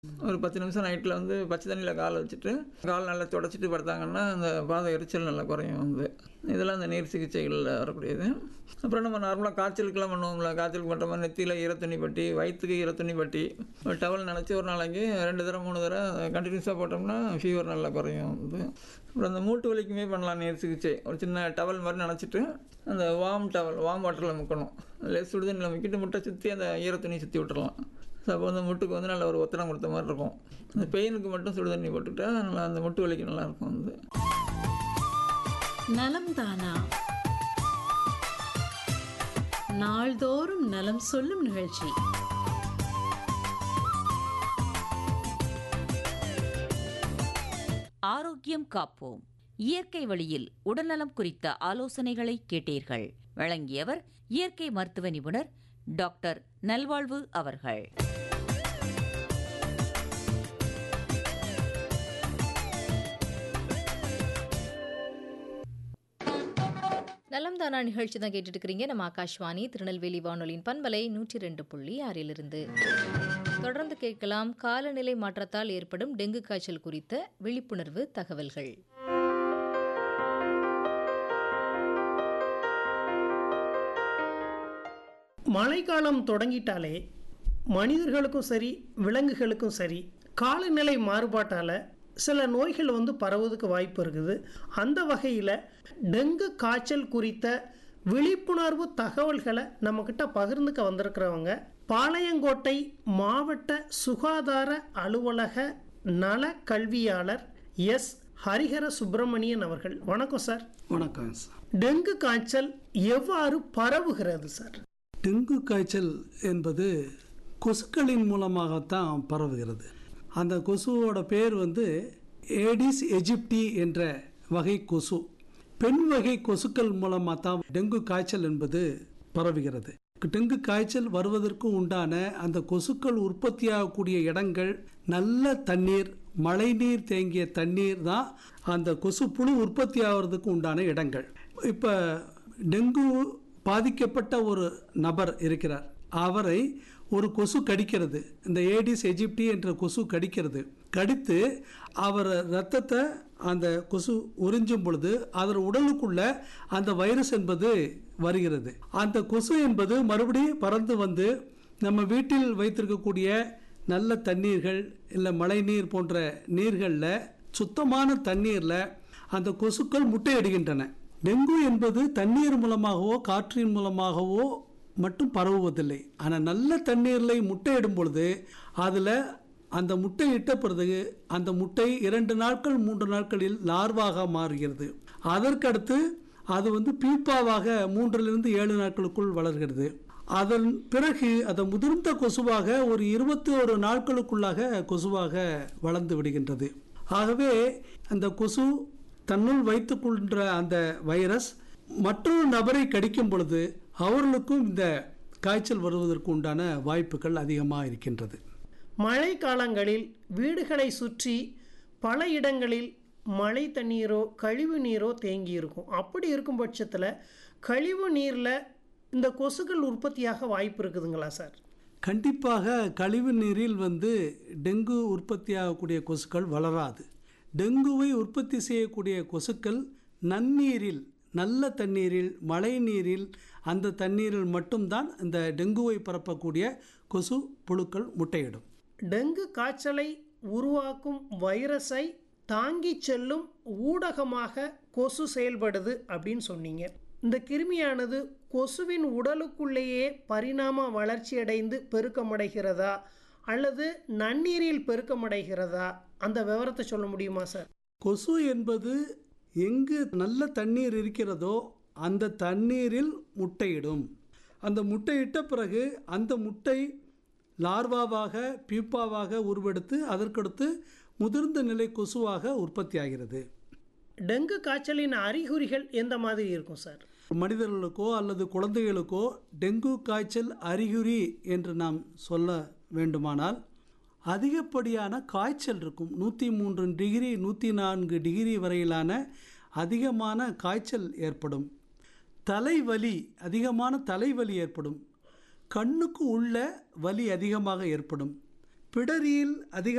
ஒரு பத்து நிமிஷம் நைட்டில் வந்து பச்சை தண்ணியில் காலை வச்சுட்டு கால் நல்லா தொடச்சிட்டு படுத்தாங்கன்னா அந்த பாத எரிச்சல் நல்லா குறையும் வந்து இதெல்லாம் அந்த நீர் சிகிச்சைகளில் வரக்கூடியது அப்புறம் நம்ம நார்மலாக காய்ச்சலுக்கெல்லாம் பண்ணுவோம்ல காய்ச்சலுக்கு பண்ணுற மாதிரி நெத்தியில் ஈரத்துணி பட்டி வயிற்றுக்கு ஈரத்துணி பட்டி ஒரு டவல் நினச்சி ஒரு நாளைக்கு ரெண்டு தடவை மூணு தடவை கண்டினியூஸாக போட்டோம்னா ஃபீவர் நல்லா குறையும் வந்து அப்புறம் அந்த மூட்டு வலிக்குமே பண்ணலாம் நீர் சிகிச்சை ஒரு சின்ன டவல் மாதிரி நினச்சிட்டு அந்த வார்ம் டவல் வார்ம் வாட்டரில் முக்கணும் அதில் சுடுதண்ணியில் முக்கிட்டு முட்டை சுற்றி அந்த ஈரத்துணி சுற்றி விட்டுறலாம் ஸோ அப்போ வந்து முட்டுக்கு வந்து நல்ல ஒரு ஒத்தடம் கொடுத்த மாதிரி இருக்கும் அந்த பெயினுக்கு மட்டும் சுடு தண்ணி போட்டுக்கிட்டா நல்லா அந்த முட்டு வலிக்கு நல்லா இருக்கும் வந்து நலம் தானா நாள்தோறும் நலம் சொல்லும் நிகழ்ச்சி ஆரோக்கியம் காப்போம் இயற்கை வழியில் உடல்நலம் குறித்த ஆலோசனைகளை கேட்டீர்கள் வழங்கியவர் இயற்கை மருத்துவ நிபுணர் டாக்டர் நல்வாழ்வு அவர்கள் நலம் தானா நிகழ்ச்சி தான் கேட்டுட்டு இருக்கிறீங்க நம்ம ஆகாஷ்வாணி திருநெல்வேலி வானொலியின் பண்பலை நூற்றி ரெண்டு புள்ளி ஆறிலிருந்து தொடர்ந்து கேட்கலாம் காலநிலை மாற்றத்தால் ஏற்படும் டெங்கு காய்ச்சல் குறித்த விழிப்புணர்வு தகவல்கள் மழைக்காலம் தொடங்கிட்டாலே மனிதர்களுக்கும் சரி விலங்குகளுக்கும் சரி காலநிலை மாறுபாட்டால் சில நோய்கள் வந்து பரவுவதுக்கு வாய்ப்பு இருக்குது அந்த வகையில் டெங்கு காய்ச்சல் குறித்த விழிப்புணர்வு தகவல்களை நம்மக்கிட்ட பகிர்ந்துக்க வந்திருக்கிறவங்க பாளையங்கோட்டை மாவட்ட சுகாதார அலுவலக நல கல்வியாளர் எஸ் ஹரிஹர சுப்பிரமணியன் அவர்கள் வணக்கம் சார் வணக்கம் சார் டெங்கு காய்ச்சல் எவ்வாறு பரவுகிறது சார் டெங்கு காய்ச்சல் என்பது கொசுக்களின் மூலமாகத்தான் பரவுகிறது அந்த கொசுவோட பேர் வந்து ஏடிஸ் எஜிப்டி என்ற வகை கொசு பெண் வகை கொசுக்கள் மூலமாக தான் டெங்கு காய்ச்சல் என்பது பரவுகிறது டெங்கு காய்ச்சல் வருவதற்கு உண்டான அந்த கொசுக்கள் உற்பத்தியாகக்கூடிய இடங்கள் நல்ல தண்ணீர் மழைநீர் தேங்கிய தண்ணீர் தான் அந்த கொசு புழு உற்பத்தி ஆகிறதுக்கு உண்டான இடங்கள் இப்போ டெங்கு பாதிக்கப்பட்ட ஒரு நபர் இருக்கிறார் அவரை ஒரு கொசு கடிக்கிறது இந்த ஏடிஸ் எஜிப்டி என்ற கொசு கடிக்கிறது கடித்து அவர் ரத்தத்தை அந்த கொசு உறிஞ்சும் பொழுது அதன் உடலுக்குள்ள அந்த வைரஸ் என்பது வருகிறது அந்த கொசு என்பது மறுபடியும் பறந்து வந்து நம்ம வீட்டில் வைத்திருக்கக்கூடிய நல்ல தண்ணீர்கள் இல்லை மழைநீர் போன்ற நீர்களில் சுத்தமான தண்ணீரில் அந்த கொசுக்கள் முட்டையிடுகின்றன டெங்கு என்பது தண்ணீர் மூலமாகவோ காற்றின் மூலமாகவோ மட்டும் பரவுவதில்லை ஆனால் நல்ல தண்ணீரில் முட்டையிடும் பொழுது அதில் அந்த முட்டை இட்ட பிறகு அந்த முட்டை இரண்டு நாட்கள் மூன்று நாட்களில் லார்வாக மாறுகிறது அதற்கடுத்து அது வந்து பீப்பாவாக மூன்றிலிருந்து ஏழு நாட்களுக்குள் வளர்கிறது அதன் பிறகு அது முதிர்ந்த கொசுவாக ஒரு இருபத்தி ஒரு நாட்களுக்குள்ளாக கொசுவாக வளர்ந்து விடுகின்றது ஆகவே அந்த கொசு தன்னுள் வைத்துக்கொள்கின்ற அந்த வைரஸ் மற்றொரு நபரை கடிக்கும் பொழுது அவர்களுக்கும் இந்த காய்ச்சல் வருவதற்கு உண்டான வாய்ப்புகள் அதிகமாக இருக்கின்றது மழை காலங்களில் வீடுகளை சுற்றி பல இடங்களில் மழை தண்ணீரோ கழிவு நீரோ தேங்கி இருக்கும் அப்படி இருக்கும் பட்சத்தில் கழிவு நீரில் இந்த கொசுக்கள் உற்பத்தியாக வாய்ப்பு இருக்குதுங்களா சார் கண்டிப்பாக கழிவு நீரில் வந்து டெங்கு உற்பத்தியாகக்கூடிய கொசுக்கள் வளராது டெங்குவை உற்பத்தி செய்யக்கூடிய கொசுக்கள் நன்னீரில் நல்ல தண்ணீரில் மழை நீரில் அந்த தண்ணீரில் மட்டும்தான் இந்த டெங்குவை பரப்பக்கூடிய கொசு புழுக்கள் முட்டையிடும் டெங்கு காய்ச்சலை உருவாக்கும் வைரஸை தாங்கிச் செல்லும் ஊடகமாக கொசு செயல்படுது அப்படின்னு சொன்னீங்க இந்த கிருமியானது கொசுவின் உடலுக்குள்ளேயே பரிணாம வளர்ச்சியடைந்து பெருக்கமடைகிறதா அல்லது நன்னீரில் பெருக்கமடைகிறதா அந்த விவரத்தை சொல்ல முடியுமா சார் கொசு என்பது எங்கு நல்ல தண்ணீர் இருக்கிறதோ அந்த தண்ணீரில் முட்டையிடும் அந்த முட்டையிட்ட பிறகு அந்த முட்டை லார்வாவாக பீப்பாவாக உருவெடுத்து அதற்கடுத்து முதிர்ந்த நிலை கொசுவாக உற்பத்தி ஆகிறது டெங்கு காய்ச்சலின் அறிகுறிகள் எந்த மாதிரி இருக்கும் சார் மனிதர்களுக்கோ அல்லது குழந்தைகளுக்கோ டெங்கு காய்ச்சல் அறிகுறி என்று நாம் சொல்ல வேண்டுமானால் அதிகப்படியான காய்ச்சல் இருக்கும் நூற்றி மூன்று டிகிரி நூற்றி நான்கு டிகிரி வரையிலான அதிகமான காய்ச்சல் ஏற்படும் தலைவலி அதிகமான தலைவலி ஏற்படும் கண்ணுக்கு உள்ள வலி அதிகமாக ஏற்படும் பிடரியில் அதிக